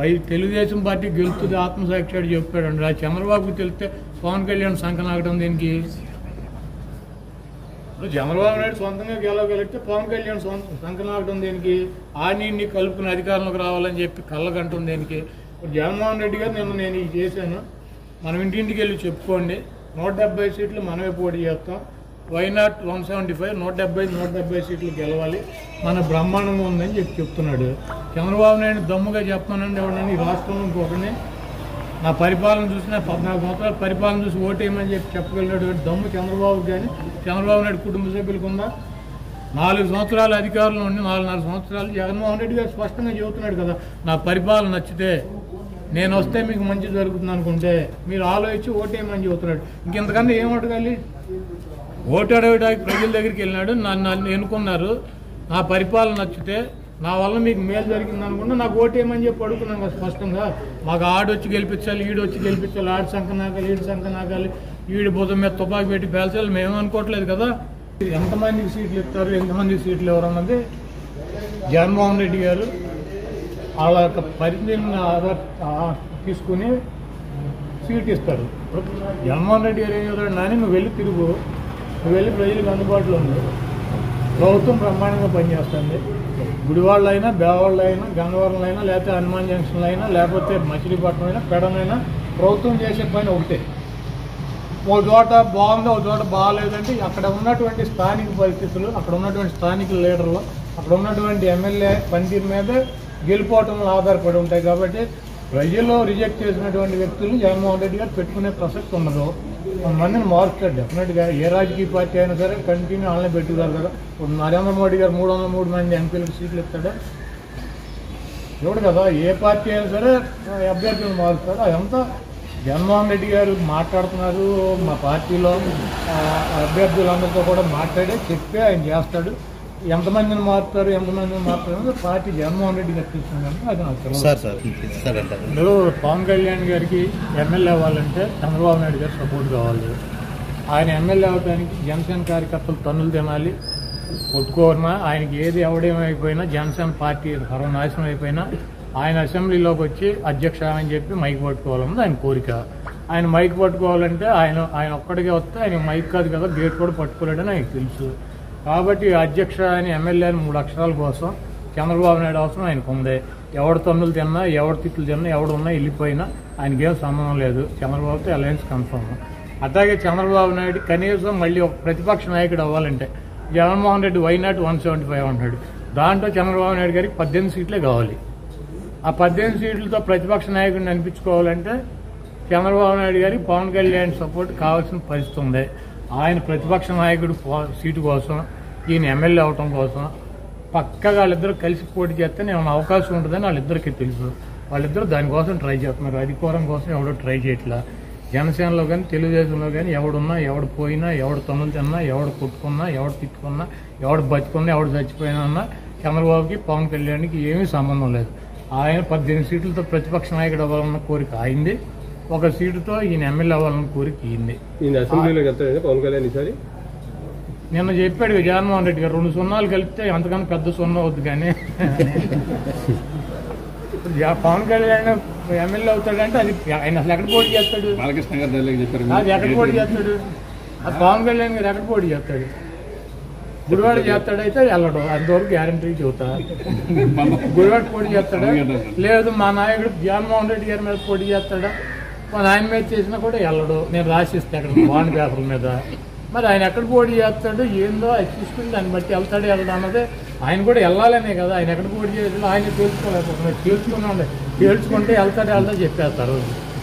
why Telugu Desam party గెలుస్తుంది ఆత్మసాక్షి చెప్పాడు అండి ఆ చంద్రబాబుకి తెలిస్తే పవన్ కళ్యాణ్ సంకనాగడం దీనికి ఇప్పుడు చంద్రబాబు నాయుడు సొంతంగా గెలవగలిగితే పవన్ కళ్యాణ్ సొంత సంకనాగడం దేనికి ఆని కలుపుకుని అధికారంలోకి రావాలని చెప్పి కళ్ళగంటం దేనికి ఇప్పుడు జగన్మోహన్ రెడ్డి గారు నిన్న నేను ఇది చేశాను మనం ఇంటింటికి వెళ్ళి చెప్పుకోండి నూట డెబ్బై సీట్లు మనమే పోటీ చేస్తాం why not one seventy five నూట డెబ్బై నూట డెబ్బై సీట్లు గెలవాలి మన బ్రహ్మాండంగా ఉందని చెప్పి చెప్తున్నాడు చంద్రబాబు నాయుడు దమ్ముగా చెప్పానండి ఎవడని ఈ రాష్ట్రంలో ఇంకొకరిని నా పరిపాలన చూసిన పద్నాలుగు సంవత్సరాల పరిపాలన చూసి ఓటేయమని చెప్పి చెప్పగలిగినటువంటి దమ్ము చంద్రబాబు కానీ చంద్రబాబు నాయుడు కుటుంబ సభ్యులకు ఉందా నాలుగు సంవత్సరాలు అధికారంలో ఉండి నాలుగున్నర సంవత్సరాలు జగన్మోహన్ రెడ్డి గారు స్పష్టంగా చెబుతున్నాడు కదా నా పరిపాలన నచ్చితే నేను వస్తే మీకు మంచి జరుగుతుంది అనుకుంటే మీరు ఆలోచించి ఓటేయమని చెబుతున్నాడు ఇంకెంతకన్నా ఏం అడగాలి ఓటు అడగడానికి ప్రజల దగ్గరికి వెళ్ళినాడు నన్ను నన్ను ఎన్నుకున్నారు నా పరిపాలన నచ్చితే నా వల్ల మీకు మేలు జరిగింది అనుకుంటే నాకు ఓటేయమని చెప్పి అడుగుతున్నాం కదా స్పష్టంగా మాకు ఆడు వచ్చి గెలిపించాలి ఈడు వచ్చి గెలిపించాలి ఆడు సంఖ నాకాలి ఈడు సంఖ నాకాలి ఈడు భుజం మీద తుపాకి పెట్టి పేల్చాలి మేము అనుకోవట్లేదు కదా ఎంతమందికి సీట్లు ఇస్తారు ఎంతమందికి సీట్లు ఎవరు అన్నది జగన్మోహన్ రెడ్డి గారు వాళ్ళ యొక్క పరిధిని ఆధార్ ఆ- తీసుకుని సీట్ ఇస్తారు ఇప్పుడు జగన్మోహన్ రెడ్డి గారు ఏం చెప్తాడు నాని నువ్వు వెళ్ళి తిరుగు నువ్వు వెళ్ళి ప్రజలకు అందుబాటులో ఉంది ప్రభుత్వం బ్రహ్మాండంగా పనిచేస్తుంది గుడివాళ్ళు అయినా బేవాళ్ళు అయినా గంగవరంలో అయినా లేకపోతే హనుమాన్ జంక్షన్లో అయినా లేకపోతే మచిలీపట్నం అయినా పెడనైనా ప్రభుత్వం చేసే పని ఒకటే ఒక చోట బాగుంది ఒక చోట బాగాలేదంటే అక్కడ ఉన్నటువంటి స్థానిక పరిస్థితులు అక్కడ ఉన్నటువంటి స్థానిక లీడర్లు అక్కడ ఉన్నటువంటి ఎమ్మెల్యే పనితీరు మీద గెలుపోవటంలో ఆధారపడి ఉంటాయి కాబట్టి ప్రజల్లో రిజెక్ట్ చేసినటువంటి వ్యక్తులు జగన్మోహన్ రెడ్డి గారు పెట్టుకునే ప్రసక్తి ఉండదు కొంతమందిని మారుస్తాడు డెఫినెట్గా ఏ రాజకీయ పార్టీ అయినా సరే కంటిన్యూ వాళ్ళని పెట్టుకున్నారు కదా ఇప్పుడు నరేంద్ర మోడీ గారు మూడు వందల మూడు మంది ఎంపీలకు సీట్లు ఇస్తాడా చూడు కదా ఏ పార్టీ అయినా సరే అభ్యర్థులను మారుస్తారు అదంతా జగన్మోహన్ రెడ్డి గారు మాట్లాడుతున్నారు మా పార్టీలో ఆ, అభ్యర్థులందరితో కూడా మాట్లాడే చెప్పి ఆయన చేస్తాడు ఎంతమందిని మారుతారు ఎంతమందిని మారుతారు అనేది పార్టీ జగన్మోహన్ రెడ్డి గారు తీసుకున్నాను అది నాకు తెలియదు సార్ సార్ సార్ అంటారు ఇప్పుడు పవన్ కళ్యాణ్ గారికి ఎమ్మెల్యే అవ్వాలంటే చంద్రబాబు నాయుడు గారు సపోర్ట్ కావాలి ఆయన ఎమ్మెల్యే అవ్వడానికి జనసేన కార్యకర్తలు తన్నులు తినాలి కొట్టుకోరినా ఆయనకి ఏది ఎవడేమైపోయినా జనసేన పార్టీ సర్వనాశనం అయిపోయినా ఆయన అసెంబ్లీలోకి వచ్చి అధ్యక్ష అని చెప్పి మైక్ పట్టుకోవాలన్నది ఆయన కోరిక ఆయన మైక్ పట్టుకోవాలంటే ఆయన ఆయన ఒక్కడికే వస్తే ఆయన మైక్ కాదు కదా గేట్ కూడా పట్టుకోలేడని ఆయనకు తెలుసు కాబట్టి అధ్యక్ష అని ఎమ్మెల్యే అని మూడు అక్షరాల కోసం చంద్రబాబు నాయుడు అవసరం ఆయనకు ఉంది ఎవడు తన్నులు తిన్నా ఎవడు తిట్లు తిన్నా ఎవడు ఉన్నా వెళ్ళిపోయినా ఆయనకేం సంబంధం లేదు చంద్రబాబుతో అలయన్స్ కన్ఫర్మ్ అట్లాగే చంద్రబాబు నాయుడు కనీసం మళ్ళీ ఒక ప్రతిపక్ష నాయకుడు అవ్వాలంటే Jaganmohan Reddy why not one seventy five అంటాడు దాంట్లో చంద్రబాబు నాయుడు గారికి పద్దెనిమిది సీట్లే కావాలి ఆ పద్దెనిమిది సీట్లతో ప్రతిపక్ష నాయకుడిని అనిపించుకోవాలంటే చంద్రబాబు నాయుడు గారికి పవన్ కళ్యాణ్ సపోర్ట్ కావాల్సిన పరిస్థితి ఉంది ఆయన ప్రతిపక్ష నాయకుడు పో- సీటు కోసం ఈయన ఎమ్మెల్యే అవటం కోసం పక్కగా వాళ్ళిద్దరు కలిసి పోటీ చేస్తే ఏమైనా అవకాశం ఉంటుందని వాళ్ళిద్దరికీ తెలుసు వాళ్ళిద్దరు దానికోసం ట్రై చేస్తున్నారు అధికారం కోసం ఎవడో ట్రై చేయట్లా జనసేనలో కానీ తెలుగుదేశంలో కానీ ఎవడున్నా ఎవడు పోయినా ఎవడు తన్నులు తిన్నా ఎవడు కొట్టుకున్నా ఎవడు తిట్టుకున్నా ఎవడు బతుకున్నా ఎవడు చచ్చిపోయినా ఉన్నా చంద్రబాబుకి పవన్ కళ్యాణ్కి ఏమీ సంబంధం లేదు ఆయన పద్దెనిమిది సీట్లతో ప్రతిపక్ష నాయకుడు అవ్వాలన్న కోరిక అయింది ఒక సీటుతో ఈయన ఎమ్మెల్యే అవ్వాలన్న కోరిక ఇయింది ఈయన అసెంబ్లీలోకి వెళ్తాడు పవన్ కళ్యాణ్ ఈసారి నిన్న చెప్పాడు కదా జగన్మోహన్ రెడ్డి గారు రెండు సున్నాలు కలిపితే అంతకన్నా పెద్ద సున్నా అవుద్ది కానీ ఇప్పుడు జా- పవన్ కళ్యాణ్ ఎమ్మెల్యే అవుతాడంటే అది ఆయన అసలు ఎక్కడ పోటీ చేస్తాడు బాలకృష్ణ గారు డైలాగ్ చెప్పారు అది ఎక్కడ పోటీ చేస్తాడు అది పవన్ కళ్యాణ్ గారు ఎక్కడ పోటీ చేస్తాడు గుడివాడ చేస్తాడైతే వెళ్ళడు అంతవరకు గ్యారంటీ చెబుతా గుడివాడ పోటీ చేస్తాడా లేదు మా నాయకుడు జగన్మోహన్ రెడ్డి గారి మీద పోటీ చేస్తాడా మన ఆయన మీద చేసినా కూడా వెళ్ళడు నేను రాసిస్తే అక్కడ బాండ్ పేపర్ మీద మరి ఆయన ఎక్కడ పోటీ చేస్తాడు ఏందో అది చూసుకుని దాన్ని బట్టి వెళ్తాడు వెళ్ళడు అన్నది ఆయన కూడా వెళ్ళాలనే కదా ఆయన ఎక్కడ పోటీ చేయాలి ఆయన తెలుసుకోలేకపోతున్నాడు తెలుసుకున్నాడు తెలుసుకుంటే వెళ్తాడు వెళ్తా చెప్పేస్తారు